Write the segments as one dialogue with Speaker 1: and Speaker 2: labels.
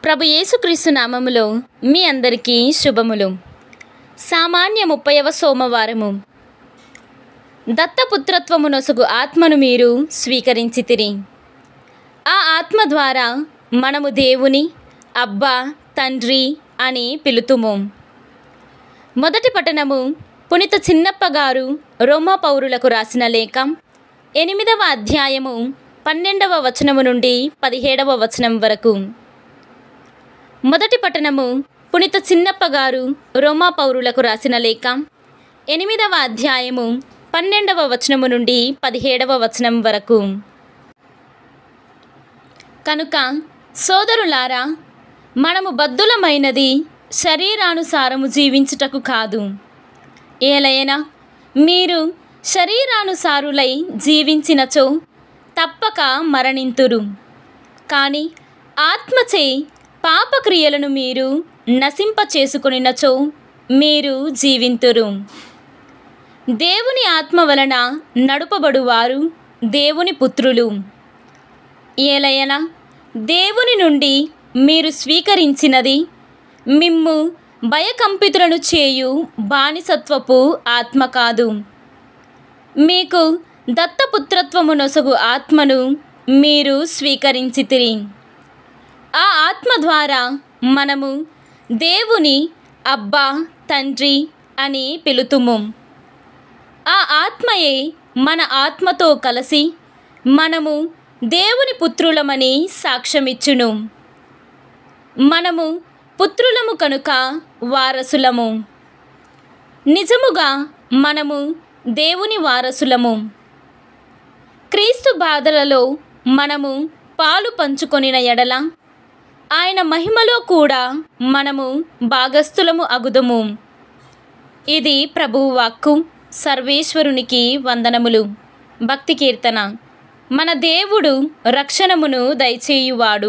Speaker 1: ప్రభు యేసుక్రీస్తు నామములో మీ అందరికీ శుభములు సామాన్య ముప్పైవ సోమవారము దత్తపుత్రత్వము నొసగు ఆత్మను మీరు స్వీకరించితిరి ఆ ఆత్మ ద్వారా మనము దేవుని అబ్బా తండ్రి అని పిలుతుము మొదటి పట్టణము పునిత చిన్నప్ప గారు రోమా పౌరులకు రాసిన లేఖ ఎనిమిదవ అధ్యాయము పన్నెండవ వచనము నుండి పదిహేడవ వచనం వరకు మొదటి పట్టణము పునిత చిన్నప్ప గారు రోమా పౌరులకు రాసిన లేఖ ఎనిమిదవ అధ్యాయము పన్నెండవ వచనము నుండి పదిహేడవ వచనం వరకు కనుక సోదరులారా మనము బద్దులమైనది శరీరానుసారము జీవించుటకు కాదు ఏలైనా మీరు శరీరానుసారులై జీవించినచో తప్పక మరణింతురు కానీ ఆత్మచే పాపక్రియలను మీరు నశింప చేసుకొనినచో మీరు జీవింతురు దేవుని ఆత్మ వలన నడుపబడువారు దేవుని పుత్రులు ఏలయన దేవుని నుండి మీరు స్వీకరించినది మిమ్ము భయకంపితులను చేయు బానిసత్వపు ఆత్మ కాదు మీకు దత్తపుత్రత్వము నొసగు ఆత్మను మీరు స్వీకరించితిరి ఆ ఆత్మ ద్వారా మనము దేవుని అబ్బా తండ్రి అని పిలుతుము ఆ ఆత్మయే మన ఆత్మతో కలిసి మనము దేవుని పుత్రులమని సాక్ష్యమిచ్చును మనము పుత్రులము కనుక వారసులము నిజముగా మనము దేవుని వారసులము క్రీస్తు బాధలలో మనము పాలు పంచుకొనిన ఎడల ఆయన మహిమలో కూడా మనము భాగస్థులము అగుదము ఇది ప్రభువు వాక్కు సర్వేశ్వరునికి వందనములు భక్తి కీర్తన మన దేవుడు రక్షణమును దయచేయువాడు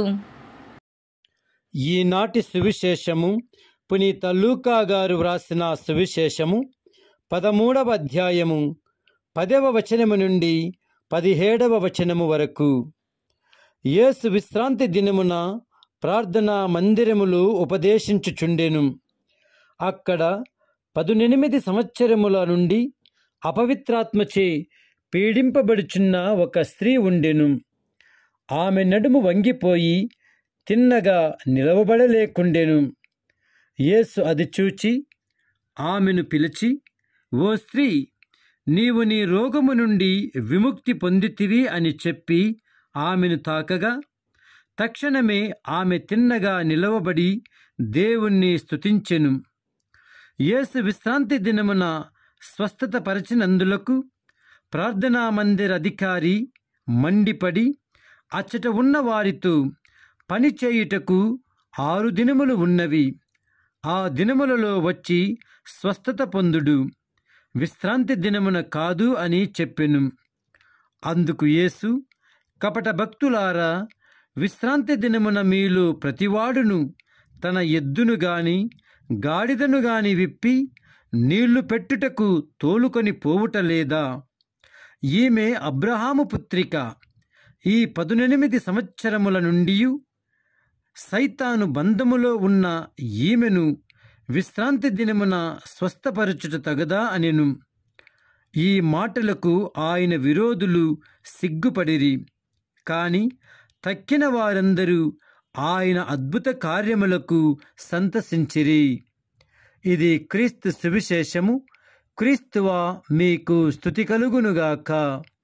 Speaker 2: ఈనాటి సువిశేషము పునీత లూకా గారు వ్రాసిన సువిశేషము పదమూడవ అధ్యాయము పదవ వచనము నుండి పదిహేడవ వచనము వరకు యేసు విశ్రాంతి దినమున ప్రార్థనా మందిరములు ఉపదేశించుచుండెను అక్కడ పదునెనిమిది సంవత్సరముల నుండి అపవిత్రాత్మచే పీడింపబడుచున్న ఒక స్త్రీ ఉండెను ఆమె నడుము వంగిపోయి తిన్నగా నిలవబడలేకుండెను యేసు అది చూచి ఆమెను పిలిచి ఓ స్త్రీ నీవు నీ రోగము నుండి విముక్తి పొందితివి అని చెప్పి ఆమెను తాకగా తక్షణమే ఆమె తిన్నగా నిలవబడి దేవుణ్ణి స్తుతించెను యేసు విశ్రాంతి దినమున స్వస్థత పరిచినందులకు ప్రార్థనా మందిర అధికారి మండిపడి అచ్చట ఉన్న వారితో పని చేయుటకు ఆరు దినములు ఉన్నవి ఆ దినములలో వచ్చి స్వస్థత పొందుడు విశ్రాంతి దినమున కాదు అని చెప్పెను అందుకు యేసు కపట భక్తులారా విశ్రాంతి దినమున మీలో ప్రతివాడును తన ఎద్దును గాని గాడిదను గాని విప్పి నీళ్లు పెట్టుటకు తోలుకొని పోవుట లేదా ఈమె అబ్రహాము పుత్రిక ఈ పదునెనిమిది సంవత్సరముల నుండి సైతాను బంధములో ఉన్న ఈమెను విశ్రాంతి దినమున స్వస్థపరచుట తగదా అనెను ఈ మాటలకు ఆయన విరోధులు సిగ్గుపడిరి కాని తక్కిన వారందరూ ఆయన అద్భుత కార్యములకు సంతసించిరి ఇది క్రీస్తు సువిశేషము క్రీస్తువా మీకు స్థుతి కలుగునుగాక